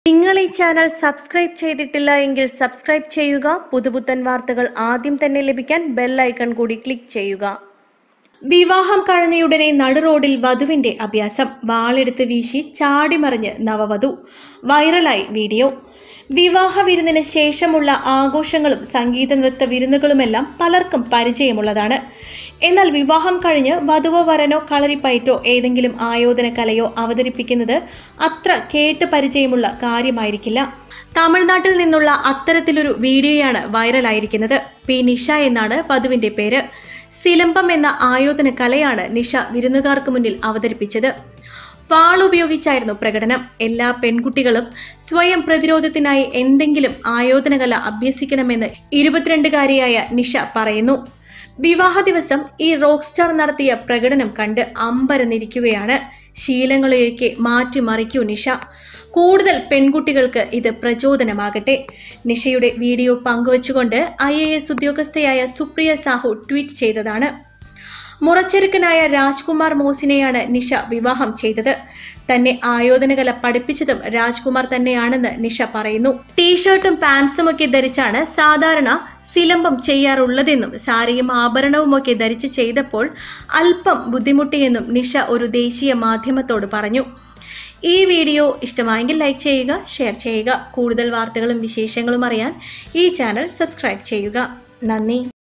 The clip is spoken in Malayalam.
നിങ്ങൾ ഈ ചാനൽ സബ്സ്ക്രൈബ് ചെയ്തിട്ടില്ല എങ്കിൽ സബ്സ്ക്രൈബ് ചെയ്യുക പുതുപുത്തൻ വാർത്തകൾ ആദ്യം തന്നെ ലഭിക്കാൻ ബെൽ ഐക്കൺ കൂടി ക്ലിക്ക് ചെയ്യുക വിവാഹം കഴിഞ്ഞയുടനെ നടുറോഡിൽ വധുവിന്റെ അഭ്യാസം വാളെടുത്ത് വീശി ചാടിമറിഞ്ഞ് നവവധു വൈറലായി വീഡിയോ വിവാഹ വിരുന്നിന് ശേഷമുള്ള ആഘോഷങ്ങളും സംഗീത നൃത്ത വിരുന്നുകളുമെല്ലാം പലർക്കും പരിചയമുള്ളതാണ് എന്നാൽ വിവാഹം കഴിഞ്ഞ് വധുവോ വരനോ കളരിപ്പയറ്റോ ഏതെങ്കിലും ആയോധന കലയോ അവതരിപ്പിക്കുന്നത് അത്ര കേട്ട് പരിചയമുള്ള കാര്യമായിരിക്കില്ല തമിഴ്നാട്ടിൽ നിന്നുള്ള അത്തരത്തിലൊരു വീഡിയോയാണ് വൈറലായിരിക്കുന്നത് പി നിഷ എന്നാണ് വധുവിന്റെ പേര് സിലമ്പം എന്ന ആയോധന കലയാണ് നിഷ വിരുന്നുകാർക്ക് മുന്നിൽ അവതരിപ്പിച്ചത് വാൾ ഉപയോഗിച്ചായിരുന്നു പ്രകടനം എല്ലാ പെൺകുട്ടികളും സ്വയം പ്രതിരോധത്തിനായി എന്തെങ്കിലും ആയോധന കല അഭ്യസിക്കണമെന്ന് ഇരുപത്തിരണ്ടുകാരിയായ നിഷ പറയുന്നു വിവാഹ ദിവസം ഈ റോക്ക് സ്റ്റാർ നടത്തിയ പ്രകടനം കണ്ട് അമ്പരന്നിരിക്കുകയാണ് ശീലങ്ങളെയൊക്കെ മാറ്റിമറിക്കൂ നിഷ കൂടുതൽ പെൺകുട്ടികൾക്ക് ഇത് പ്രചോദനമാകട്ടെ നിഷയുടെ വീഡിയോ പങ്കുവച്ചുകൊണ്ട് ഐ എ എസ് ഉദ്യോഗസ്ഥയായ സുപ്രിയ സാഹു ട്വീറ്റ് ചെയ്തതാണ് മുറച്ചെറുക്കനായ രാജ്കുമാർ മോസിനെയാണ് നിഷ വിവാഹം ചെയ്തത് തന്നെ ആയോധനകല പഠിപ്പിച്ചതും രാജ്കുമാർ തന്നെയാണെന്ന് നിഷ പറയുന്നു ടീഷർട്ടും പാൻസും ഒക്കെ ധരിച്ചാണ് സാധാരണ സിലമ്പം ചെയ്യാറുള്ളതെന്നും സാരിയും ആഭരണവുമൊക്കെ ധരിച്ച് ചെയ്തപ്പോൾ അല്പം ബുദ്ധിമുട്ടിയെന്നും നിഷ ഒരു ദേശീയ മാധ്യമത്തോട് പറഞ്ഞു ഈ വീഡിയോ ഇഷ്ടമായെങ്കിൽ ലൈക്ക് ചെയ്യുക ഷെയർ ചെയ്യുക കൂടുതൽ വാർത്തകളും വിശേഷങ്ങളും അറിയാൻ ഈ ചാനൽ സബ്സ്ക്രൈബ് ചെയ്യുക നന്ദി